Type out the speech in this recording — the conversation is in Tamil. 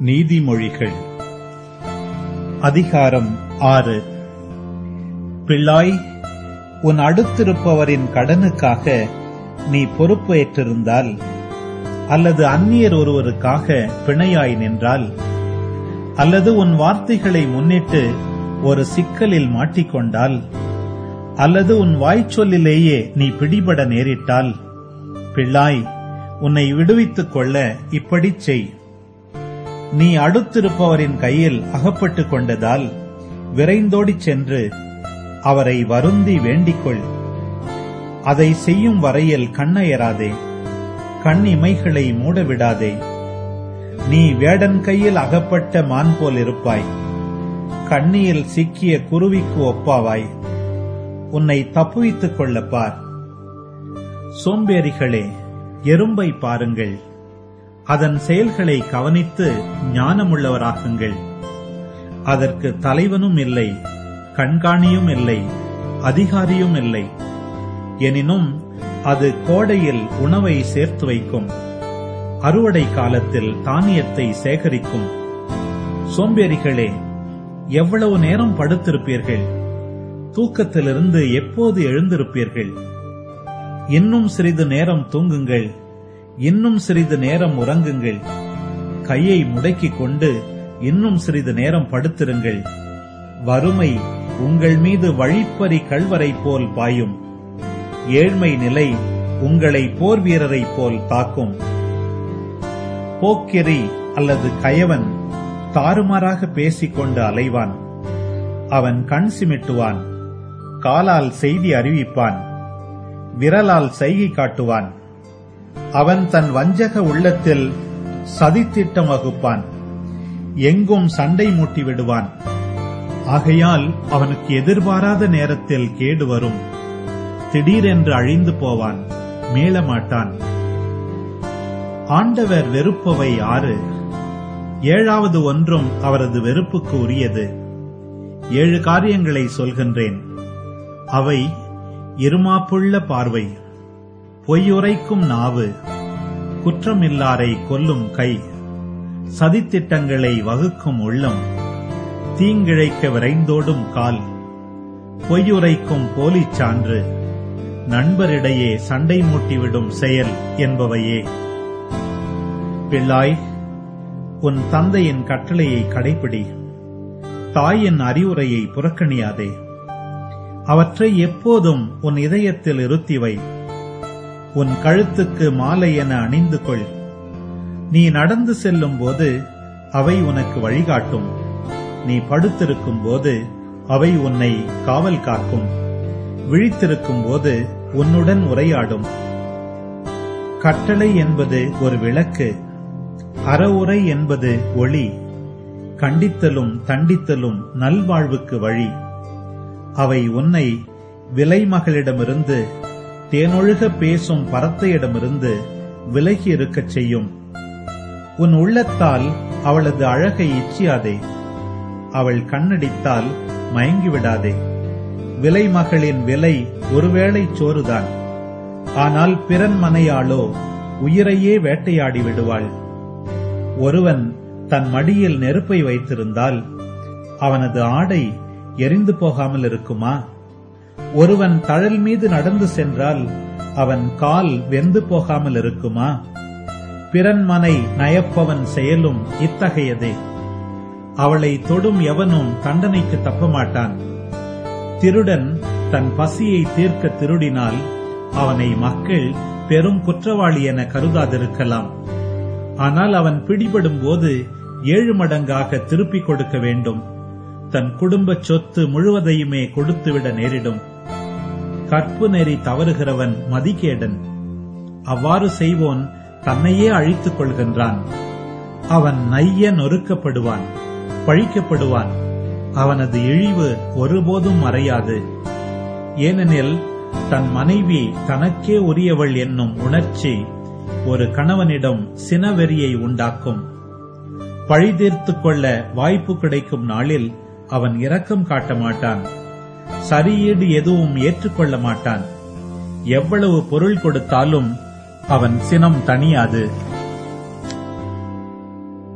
நீதிமொழிகள் அதிகாரம் ஆறு பிள்ளாய் உன் அடுத்திருப்பவரின் கடனுக்காக நீ பொறுப்பு ஏற்றிருந்தால் அல்லது அந்நியர் ஒருவருக்காக பிணையாய் நின்றால் அல்லது உன் வார்த்தைகளை முன்னிட்டு ஒரு சிக்கலில் மாட்டிக்கொண்டால் அல்லது உன் வாய்ச்சொல்லிலேயே நீ பிடிபட நேரிட்டால் பிள்ளாய் உன்னை விடுவித்துக் கொள்ள இப்படிச் செய் நீ அடுத்திருப்பவரின் கையில் அகப்பட்டுக் கொண்டதால் விரைந்தோடிச் சென்று அவரை வருந்தி வேண்டிக்கொள் அதை செய்யும் வரையில் கண்ணயராதே கண் இமைகளை மூடவிடாதே நீ வேடன் கையில் அகப்பட்ட மான் போல் இருப்பாய் கண்ணியில் சிக்கிய குருவிக்கு ஒப்பாவாய் உன்னை தப்புவித்துக் கொள்ளப்பார் சோம்பேறிகளே எறும்பை பாருங்கள் அதன் செயல்களை கவனித்து ஞானமுள்ளவராகுங்கள் அதற்கு தலைவனும் இல்லை கண்காணியும் இல்லை அதிகாரியும் இல்லை எனினும் அது கோடையில் உணவை சேர்த்து வைக்கும் அறுவடை காலத்தில் தானியத்தை சேகரிக்கும் சோம்பேறிகளே எவ்வளவு நேரம் படுத்திருப்பீர்கள் தூக்கத்திலிருந்து எப்போது எழுந்திருப்பீர்கள் இன்னும் சிறிது நேரம் தூங்குங்கள் இன்னும் சிறிது நேரம் உறங்குங்கள் கையை முடக்கிக் கொண்டு இன்னும் சிறிது நேரம் படுத்திருங்கள் வறுமை உங்கள் மீது வழிப்பறி கல்வரை போல் பாயும் ஏழ்மை நிலை உங்களை போர் வீரரைப் போல் தாக்கும் போக்கிரி அல்லது கயவன் தாறுமாறாக பேசிக்கொண்டு அலைவான் அவன் கண் சிமிட்டுவான் காலால் செய்தி அறிவிப்பான் விரலால் செய்கை காட்டுவான் அவன் தன் வஞ்சக உள்ளத்தில் சதித்திட்டம் வகுப்பான் எங்கும் சண்டை மூட்டி விடுவான் ஆகையால் அவனுக்கு எதிர்பாராத நேரத்தில் கேடு வரும் திடீரென்று அழிந்து போவான் மீளமாட்டான் ஆண்டவர் வெறுப்பவை ஆறு ஏழாவது ஒன்றும் அவரது வெறுப்புக்கு உரியது ஏழு காரியங்களை சொல்கின்றேன் அவை இருமாப்புள்ள பார்வை பொய்யுரைக்கும் நாவு குற்றமில்லாரை கொல்லும் கை சதித்திட்டங்களை வகுக்கும் உள்ளம் தீங்கிழைக்க விரைந்தோடும் கால் பொய்யுரைக்கும் போலிச் சான்று நண்பரிடையே சண்டை மூட்டிவிடும் செயல் என்பவையே பிள்ளாய் உன் தந்தையின் கட்டளையை கடைபிடி தாயின் அறிவுரையை புறக்கணியாதே அவற்றை எப்போதும் உன் இதயத்தில் இருத்தி வை உன் கழுத்துக்கு மாலை என அணிந்து கொள் நீ நடந்து செல்லும் போது அவை உனக்கு வழிகாட்டும் நீ படுத்திருக்கும் போது அவை உன்னை காவல் காக்கும் விழித்திருக்கும் போது உன்னுடன் உரையாடும் கட்டளை என்பது ஒரு விளக்கு அறவுரை என்பது ஒளி கண்டித்தலும் தண்டித்தலும் நல்வாழ்வுக்கு வழி அவை உன்னை விலைமகளிடமிருந்து தேனொழுக பேசும் பரத்தையிடமிருந்து விலகி இருக்கச் செய்யும் உன் உள்ளத்தால் அவளது அழகை இச்சியாதே அவள் கண்ணடித்தால் மயங்கிவிடாதே விலைமகளின் விலை ஒருவேளை சோறுதான் ஆனால் பிறன் மனையாளோ உயிரையே வேட்டையாடி விடுவாள் ஒருவன் தன் மடியில் நெருப்பை வைத்திருந்தால் அவனது ஆடை எரிந்து போகாமல் இருக்குமா ஒருவன் தழல் மீது நடந்து சென்றால் அவன் கால் வெந்து போகாமல் இருக்குமா பிறன் மனை நயப்பவன் செயலும் இத்தகையதே அவளை தொடும் எவனும் தண்டனைக்கு தப்ப மாட்டான் திருடன் தன் பசியை தீர்க்க திருடினால் அவனை மக்கள் பெரும் குற்றவாளி என கருதாதிருக்கலாம் ஆனால் அவன் பிடிபடும் போது ஏழு மடங்காக திருப்பிக் கொடுக்க வேண்டும் தன் குடும்ப சொத்து முழுவதையுமே கொடுத்துவிட நேரிடும் கற்பு நெறி தவறுகிறவன் மதிகேடன் அவ்வாறு செய்வோன் தன்னையே அழித்துக் கொள்கின்றான் அவன் நைய நொறுக்கப்படுவான் பழிக்கப்படுவான் அவனது இழிவு ஒருபோதும் மறையாது ஏனெனில் தன் மனைவி தனக்கே உரியவள் என்னும் உணர்ச்சி ஒரு கணவனிடம் சினவெறியை உண்டாக்கும் பழிதீர்த்துக் கொள்ள வாய்ப்பு கிடைக்கும் நாளில் அவன் இரக்கம் காட்ட மாட்டான் சரியீடு எதுவும் ஏற்றுக்கொள்ள மாட்டான் எவ்வளவு பொருள் கொடுத்தாலும் அவன் சினம் தணியாது